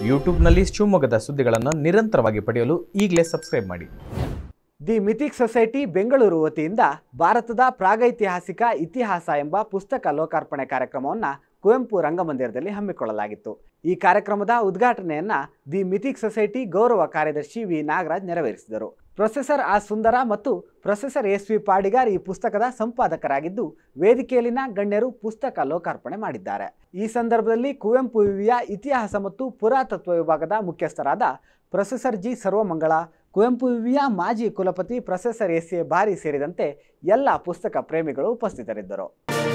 ಯೂಟ್ಯೂಬ್ನಲ್ಲಿ ಶಿವಮೊಗ್ಗದ ಸುದ್ದಿಗಳನ್ನು ನಿರಂತರವಾಗಿ ಪಡೆಯಲು ಈಗಲೇ ಸಬ್ಸ್ಕ್ರೈಬ್ ಮಾಡಿ ದಿ ಮಿಥಿಕ್ ಸೊಸೈಟಿ ಬೆಂಗಳೂರು ವತಿಯಿಂದ ಭಾರತದ ಪ್ರಾಗೈತಿಹಾಸಿಕ ಇತಿಹಾಸ ಎಂಬ ಪುಸ್ತಕ ಲೋಕಾರ್ಪಣೆ ಕಾರ್ಯಕ್ರಮವನ್ನು ಕುವೆಂಪು ರಂಗಮಂದಿರದಲ್ಲಿ ಹಮ್ಮಿಕೊಳ್ಳಲಾಗಿತ್ತು ಈ ಕಾರ್ಯಕ್ರಮದ ಉದ್ಘಾಟನೆಯನ್ನ ದಿ ಮಿಥಿಕ್ ಸೊಸೈಟಿ ಗೌರವ ಕಾರ್ಯದರ್ಶಿ ವಿ ನಾಗರಾಜ್ ನೆರವೇರಿಸಿದರು ಪ್ರೊಫೆಸರ್ ಆರ್ ಸುಂದರ ಮತ್ತು ಪ್ರೊಫೆಸರ್ ಎಸ್ ವಿ ಪಾಡಿಗಾರ್ ಈ ಪುಸ್ತಕದ ಸಂಪಾದಕರಾಗಿದ್ದು ವೇದಿಕೆಯಲ್ಲಿನ ಗಣ್ಯರು ಪುಸ್ತಕ ಲೋಕಾರ್ಪಣೆ ಮಾಡಿದ್ದಾರೆ ಈ ಸಂದರ್ಭದಲ್ಲಿ ಕುವೆಂಪು ವಿವಿಯ ಇತಿಹಾಸ ಮತ್ತು ಪುರಾತತ್ವ ವಿಭಾಗದ ಮುಖ್ಯಸ್ಥರಾದ ಪ್ರೊಫೆಸರ್ ಜಿ ಸರ್ವಮಂಗಳ ಕುವೆಂಪು ವಿವಿಯ ಮಾಜಿ ಕುಲಪತಿ ಪ್ರೊಫೆಸರ್ ಎಸ್ ಎ ಬಾರಿ ಸೇರಿದಂತೆ ಎಲ್ಲ ಪುಸ್ತಕ ಪ್ರೇಮಿಗಳು ಉಪಸ್ಥಿತರಿದ್ದರು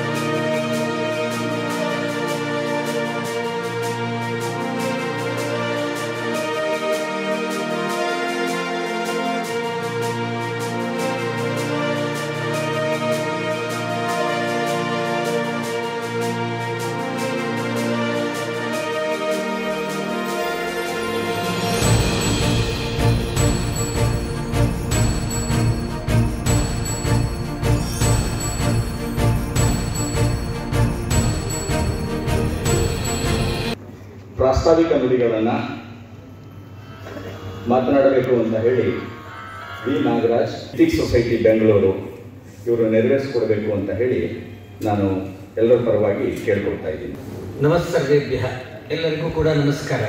ಪ್ರಾಸ್ತಾವಿಕ ನುಡಿಗಳನ್ನು ಮಾತನಾಡಬೇಕು ಅಂತ ಹೇಳಿ V Nagaraj ethic society Bengaluru ಇವರು ನೆರವೇರಿಸಿಕೊಡ್ಬೇಕು ಅಂತ ಹೇಳಿ ನಾನು ಎಲ್ಲರ ಪರವಾಗಿ ಕೇಳ್ಕೊಳ್ತಾ ಇದ್ದೀನಿ ನಮಸ್ಸರ್ವೇಭ್ಯ ಎಲ್ಲರಿಗೂ ಕೂಡ ನಮಸ್ಕಾರ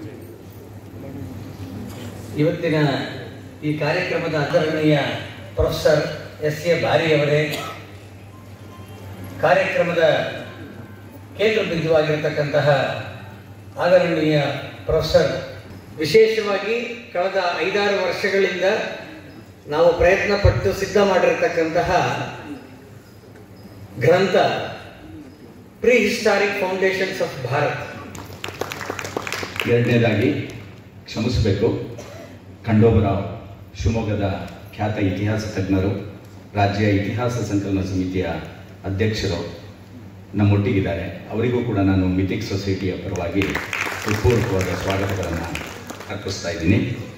ಇವತ್ತಿನ ಈ ಕಾರ್ಯಕ್ರಮದ ಆದರಣೀಯ ಪ್ರೊಫೆಸರ್ ಎಸ್ ಎ ಬಾರಿಯವರೇ ಕಾರ್ಯಕ್ರಮದ ಕೇಂದ್ರ ಬಿಂದುವಾಗಿರತಕ್ಕಂತಹ ಆದರಣೀಯ ಪ್ರೊಫೆಸರ್ ವಿಶೇಷವಾಗಿ ಕಳೆದ ಐದಾರು ವರ್ಷಗಳಿಂದ ನಾವು ಪ್ರಯತ್ನ ಪಟ್ಟು ಸಿದ್ಧ ಮಾಡಿರತಕ್ಕಂತಹ ಗ್ರಂಥ prehistoric foundations of Bharat ಎರಡನೇದಾಗಿ ಕ್ಷಮಿಸಬೇಕು ಖಂಡೋಬರಾವ್ ಶಿವಮೊಗ್ಗದ ಖ್ಯಾತ ಇತಿಹಾಸ ತಜ್ಞರು ರಾಜ್ಯ ಇತಿಹಾಸ ಸಂಕಲನ ಸಮಿತಿಯ ಅಧ್ಯಕ್ಷರು ನಮ್ಮೊಟ್ಟಿಗಿದ್ದಾರೆ ಅವರಿಗೂ ಕೂಡ ನಾನು ಮಿಥಿಕ್ ಸೊಸೈಟಿಯ ಪರವಾಗಿ ಹೃತ್ಪೂರ್ವಕವಾದ ಸ್ವಾಗತಗಳನ್ನು ಅರ್ಪಿಸ್ತಾ ಇದ್ದೀನಿ